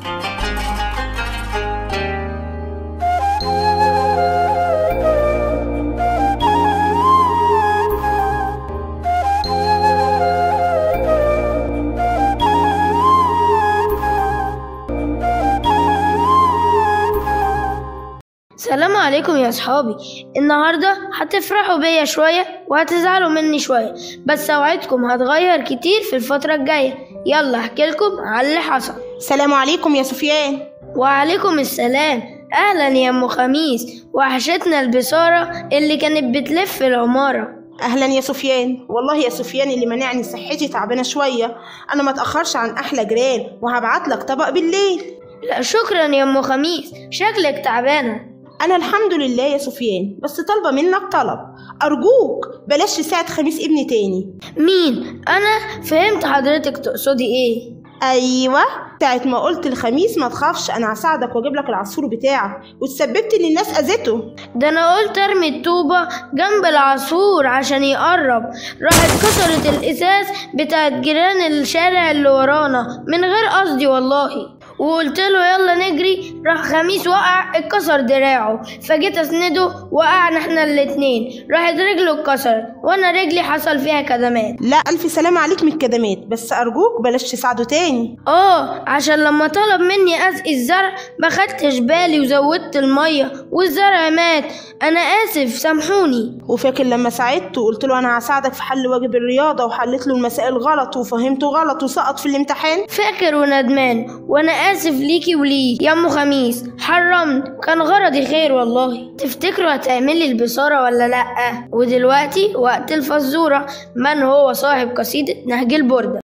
سلام عليكم يا صحابي النهاردة هتفرحوا بيا شوية وهتزعلوا مني شوية بس اوعدكم هتغير كتير في الفترة الجاية يلا احكي لكم على اللي حصل سلام عليكم يا سفيان وعليكم السلام اهلا يا ام خميس وحشتنا البصارة اللي كانت بتلف العمارة اهلا يا سفيان والله يا سفيان اللي منعني صحتي تعبانه شويه انا ما اتاخرش عن احلى جيران وهبعت لك طبق بالليل لا شكرا يا ام خميس شكلك تعبانة انا الحمد لله يا سفيان بس طالبه منك طلب ارجوك بلاش تساعد خميس ابني تاني مين انا فهمت حضرتك تقصدي ايه ايوه ساعة ما قلت الخميس ما تخافش انا هساعدك واجيب لك العصفور بتاعك وتسببت ان الناس اذته ده انا قلت ارمي الطوبة جنب العصفور عشان يقرب راحت كسرت الازاز بتاعت جيران الشارع اللي ورانا من غير قصدي والله وقلت له يلا نجري راح خميس وقع اتكسر دراعه فجيت اسنده وقعنا احنا الاتنين راحت رجله اتكسرت وانا رجلي حصل فيها كدمات لا الف سلام عليك من الكدمات بس ارجوك بلاش تساعده تاني اه عشان لما طلب مني اسقي الزرع ما خدتش بالي وزودت الميه والزرع مات انا اسف سامحوني وفاكر لما ساعدته وقلت له انا هساعدك في حل واجب الرياضه وحلت له المسائل غلط وفهمته غلط وسقط في الامتحان فاكر وندمان وانا اسف ليكي وليه يا ام خميس حرمت كان غرضي خير والله تفتكروا هتعملي البصاره ولا لا ودلوقتي وقت الفزوره من هو صاحب قصيده نهج البرده